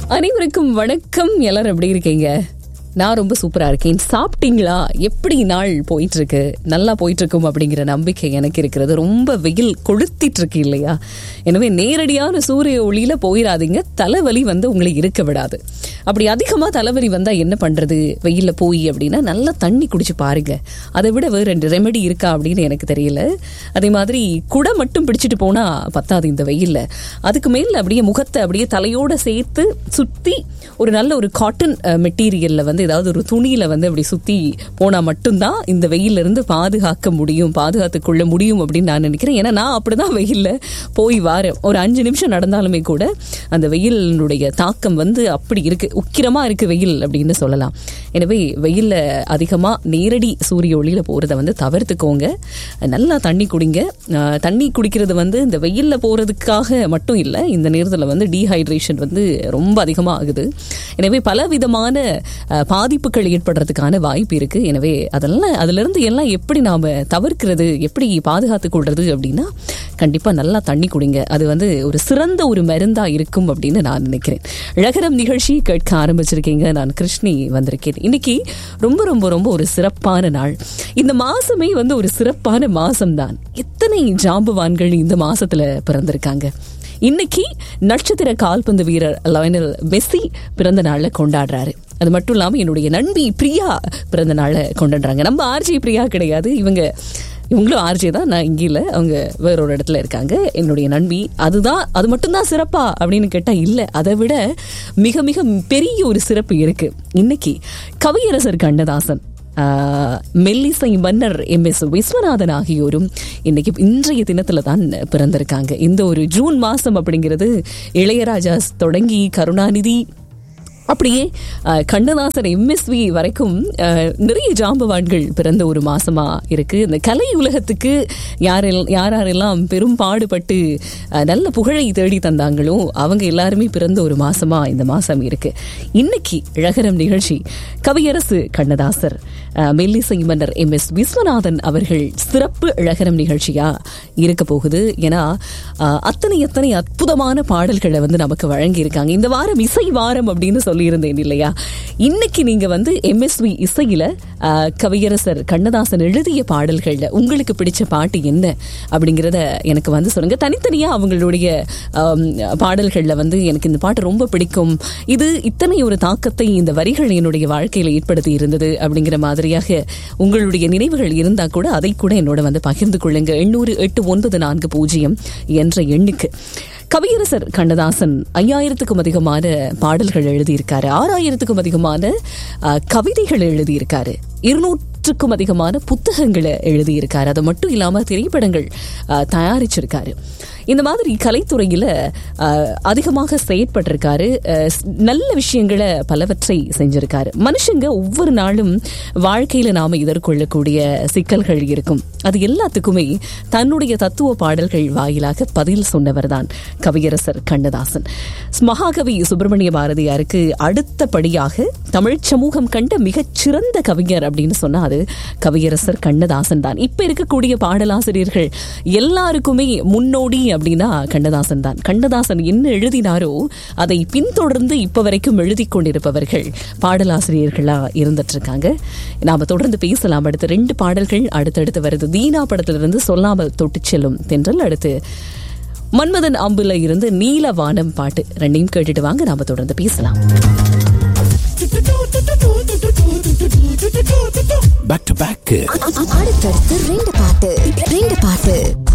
அனைவருக்கும் வணக்கம் எல்லாரும் எப்படி இருக்கீங்க நான் ரொம்ப சூப்பரா இருக்கேன் சாப்பிட்டீங்களா எப்படி நாள் போயிட்டு இருக்கு நல்லா போயிட்டு இருக்கும் அப்படிங்கிற நம்பிக்கை எனக்கு இருக்கிறது ரொம்ப வெயில் கொளுத்திட்டு இருக்கு இல்லையா எனவே நேரடியான சூரிய ஒளியில போயிடாதீங்க தலைவலி வந்து உங்களை இருக்க விடாது அப்படி அதிகமா தலைவலி வந்தா என்ன பண்றது வெயில்ல போய் அப்படின்னா நல்லா தண்ணி குடிச்சு பாருங்க அதை விட வேற ரெண்டு ரெமெடி இருக்கா அப்படின்னு எனக்கு தெரியல அதே மாதிரி குடை மட்டும் பிடிச்சிட்டு போனா பத்தாது இந்த வெயில்ல அதுக்கு மேல அப்படியே முகத்தை அப்படியே தலையோட சேர்த்து சுத்தி ஒரு நல்ல ஒரு காட்டன் மெட்டீரியல்ல வந்து ஏதாவது ஒரு துணியில வந்து அப்படி சுத்தி போனா மட்டும்தான் இந்த வெயில்ல இருந்து பாதுகாக்க முடியும் பாதுகாத்துக் கொள்ள முடியும் அப்படின்னு நான் நினைக்கிறேன் ஏன்னா நான் அப்படிதான் வெயில்ல போய் வாரேன் ஒரு அஞ்சு நிமிஷம் நடந்தாலுமே கூட அந்த வெயிலினுடைய தாக்கம் வந்து அப்படி இருக்கு உக்கிரமா இருக்கு வெயில் அப்படின்னு சொல்லலாம் எனவே வெயில்ல அதிகமா நேரடி சூரிய ஒளியில போறதை வந்து தவிர்த்துக்கோங்க நல்லா தண்ணி குடிங்க அஹ், தண்ணி குடிக்கிறது வந்து இந்த வெயில்ல போறதுக்காக மட்டும் இல்லை இந்த நேரத்தில் வந்து டீஹைட்ரேஷன் வந்து ரொம்ப அதிகமாக ஆகுது எனவே பல விதமான அஹ், பாதிப்புகள் ஏற்படுறதுக்கான வாய்ப்பு இருக்கு எனவே அதெல்லாம் அதுல இருந்து எல்லாம் எப்படி நாம தவிர்க்கிறது எப்படி பாதுகாத்துக் கொள்றது அப்படின்னா கண்டிப்பா நல்லா தண்ணி குடிங்க அது வந்து ஒரு சிறந்த ஒரு மருந்தா இருக்கும் அப்படின்னு நான் நினைக்கிறேன் இழகரம் நிகழ்ச்சி கேட்க ஆரம்பிச்சிருக்கீங்க நான் கிருஷ்ணி வந்திருக்கேன் இன்னைக்கு ரொம்ப ரொம்ப ரொம்ப ஒரு சிறப்பான நாள் இந்த மாசமே வந்து ஒரு சிறப்பான மாசம்தான் எத்தனை ஜாம்பவான்கள் இந்த மாசத்துல பிறந்திருக்காங்க இன்னைக்கு நட்சத்திர கால்பந்து வீரர் லயனல் மெஸ்ஸி பிறந்த நாள்ல கொண்டாடுறாரு அது மட்டும் இல்லாம என்னுடைய நண்பி பிரியா பிறந்த நாளை கொண்டாடுறாங்க நம்ம ஆர்ஜி பிரியா கிடையாது இவங்க இவங்களும் ஆர்ஜே தான் நான் இங்கே இல்லை அவங்க வேற ஒரு இடத்துல இருக்காங்க என்னுடைய நண்பி அதுதான் அது மட்டும்தான் சிறப்பா அப்படின்னு கேட்டா இல்லை அதை விட மிக மிக பெரிய ஒரு சிறப்பு இருக்கு இன்னைக்கு கவியரசர் கண்ணதாசன் ஆஹ், மெல்லிசை மன்னர் எம் எஸ் விஸ்வநாதன் ஆகியோரும் இன்னைக்கு இன்றைய தினத்துல தான் பிறந்திருக்காங்க இந்த ஒரு ஜூன் மாசம் அப்படிங்கிறது இளையராஜா தொடங்கி கருணாநிதி அப்படியே அஹ், கண்ணதாசன் எம்எஸ்வி வரைக்கும் அஹ், நிறைய ஜாம்பவான்கள் பிறந்த ஒரு மாசமா இருக்கு இந்த கலை உலகத்துக்கு யாரெல் யார் யாரெல்லாம் பெரும் பாடுபட்டு அஹ், நல்ல புகழை தேடி தந்தாங்களோ அவங்க எல்லாருமே பிறந்த ஒரு மாசமா இந்த மாசம் இருக்கு இன்னைக்கு இழகரம் நிகழ்ச்சி கவியரசு கண்ணதாசர் அஹ், மெல்லிசை மன்னர் எம் எஸ் விஸ்வநாதன் அவர்கள் சிறப்பு இழகரம் நிகழ்ச்சியா இருக்க போகுது ஏன்னா அஹ், அத்தனை அத்தனை அற்புதமான பாடல்களை வந்து நமக்கு வழங்கி இருக்காங்க இந்த வாரம் இசை வாரம் அப்படின்னு சொல்லியிருந்தேன் இல்லையா இன்னைக்கு நீங்க வந்து எம்எஸ்வி இசையில அஹ், கவியரசர் கண்ணதாசன் எழுதிய பாடல்கள்ல உங்களுக்கு பிடிச்ச பாட்டு என்ன அப்படிங்கிறத எனக்கு வந்து சொல்லுங்க தனித்தனியா அவங்களுடைய ஆம், பாடல்கள்ல வந்து எனக்கு இந்த பாட்டு ரொம்ப பிடிக்கும் இது இத்தனை ஒரு தாக்கத்தை இந்த வரிகள் என்னுடைய வாழ்க்கையில ஏற்படுத்தி இருந்தது அப்படிங்கிற மாதிரியாக உங்களுடைய நினைவுகள் இருந்தா கூட அதை கூட என்னோட வந்து பகிர்ந்து கொள்ளுங்க எண்ணூறு எட்டு ஒன்பது நான்கு பூஜ்ஜியம் என்ற எண்ணுக்கு கவியரசர் கண்ணதாசன் ஐயாயிரத்துக்கும் அதிகமான பாடல்கள் எழுதியிருக்காரு ஆறாயிரத்துக்கும் அதிகமான அஹ், கவிதைகள் எழுதியிருக்காரு இருநூற்றுக்கும் அதிகமான புத்தகங்களை எழுதியிருக்காரு அது மட்டும் இல்லாம திரைப்படங்கள் அஹ், தயாரிச்சிருக்காரு இந்த மாதிரி கலைத்துறையில அஹ், அதிகமாக செயற்பட்டிருக்காரு அஹ், ஸ்- நல்ல விஷயங்களை பலவற்றை செஞ்சிருக்காரு மனுஷங்க ஒவ்வொரு நாளும் வாழ்க்கையில நாம எதிர்கொள்ளக்கூடிய சிக்கல்கள் இருக்கும் அது எல்லாத்துக்குமே தன்னுடைய தத்துவ பாடல்கள் வாயிலாக பதில் சொன்னவர் தான் கவியரசர் கண்ணதாசன் மகாகவி சுப்பிரமணிய பாரதியாருக்கு அடுத்தபடியாக தமிழ் சமூகம் கண்ட மிகச் சிறந்த கவிஞர் அப்படின்னு சொன்னா அது கவியரசர் கண்ணதாசன் தான் இப்ப இருக்கக்கூடிய பாடலாசிரியர்கள் எல்லாருக்குமே முன்னோடி அப்படின்னா கண்ணதாசன் தான் கண்ணதாசன் என்ன எழுதினாரோ அதை பின்தொடர்ந்து இப்ப வரைக்கும் எழுதி கொண்டிருப்பவர்கள் பாடலாசிரியர்களா இருந்துட்டு இருக்காங்க நாம தொடர்ந்து பேசலாம் அடுத்து ரெண்டு பாடல்கள் அடுத்தடுத்து வருது தீனா படத்திலிருந்து சொல்லாமல் தொட்டு செல்லும் தென்றல் அடுத்து மன்மதன் அம்புல இருந்து நீல வானம் பாட்டு ரெண்டையும் கேட்டுட்டு வாங்க நாம தொடர்ந்து பேசலாம் பேக் டு பேக் அடுத்தடுத்து ரெண்டு பாட்டு ரெண்டு பாட்டு